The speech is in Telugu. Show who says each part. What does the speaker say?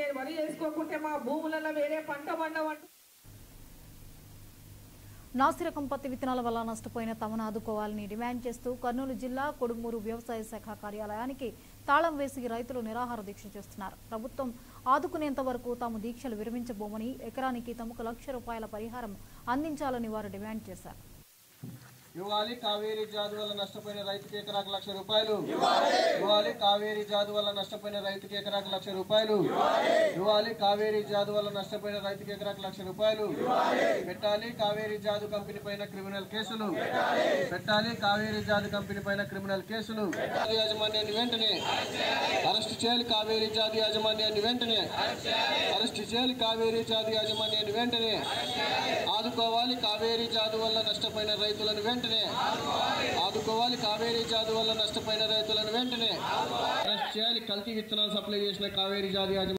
Speaker 1: చే- వరి చేసుకోకుంటే మా భూములలో వేరే పంట పండవంట
Speaker 2: నాసిరకం పత్తి విత్తనాల వల్ల నష్టపోయిన తమను ఆదుకోవాలని డిమాండ్ చేస్తూ కర్నూలు జిల్లా కొడుమూరు వ్యవసాయ శాఖ కార్యాలయానికి తాళం వేసి రైతులు నిరాహార దీక్ష చేస్తున్నారు ప్రభుత్వం ఆదుకునేంత వరకు తాము దీక్షలు విరమించబోమని ఎకరానికి తమకు లక్ష రూపాయల పరిహారం అందించాలని వారు డిమాండ్ చేశారు
Speaker 3: ఇవ్వాలి కావేరీ జాదు వల్ల నష్టపోయిన రైతుకి ఎకరాకు లక్ష రూపాయలు ఇవ్వాలి కావేరీ జాదు వల్ల నష్టపోయిన రైతుకి ఎకరాకు లక్ష రూపాయలు ఇవ్వాలి కావేరీ జాదు వల్ల నష్టపోయిన రైతుకి ఎకరాకు లక్ష రూపాయలు పెట్టాలి కావేరీ జాదు కంపెనీ పైన క్రిమినల్ కేసులు పెట్టాలి కావేరీ జాదు కంపెనీ పైన క్రిమినల్ కేసులు జాదు యాజమాన్యాన్ని వెంటనే అరెస్ట్ చేయాలి కావేరీ జాదు యాజమాన్యాన్ని వెంటనే అరెస్ట్ చేయాలి కావేరీ జాదు యాజమాన్యాన్ని వెంటనే ఆదుకోవాలి కావేరీ జాదు వల్ల నష్టపోయిన రైతులను వెంటనే ఆదుకోవాలి కావేరీ జాదు వల్ల నష్టపోయిన రైతులను వెంటనే అరెస్ట్ చేయాలి కల్తీ విత్తనాలు సప్లై చేసిన కావేరీ జాదు యాజమాన్యం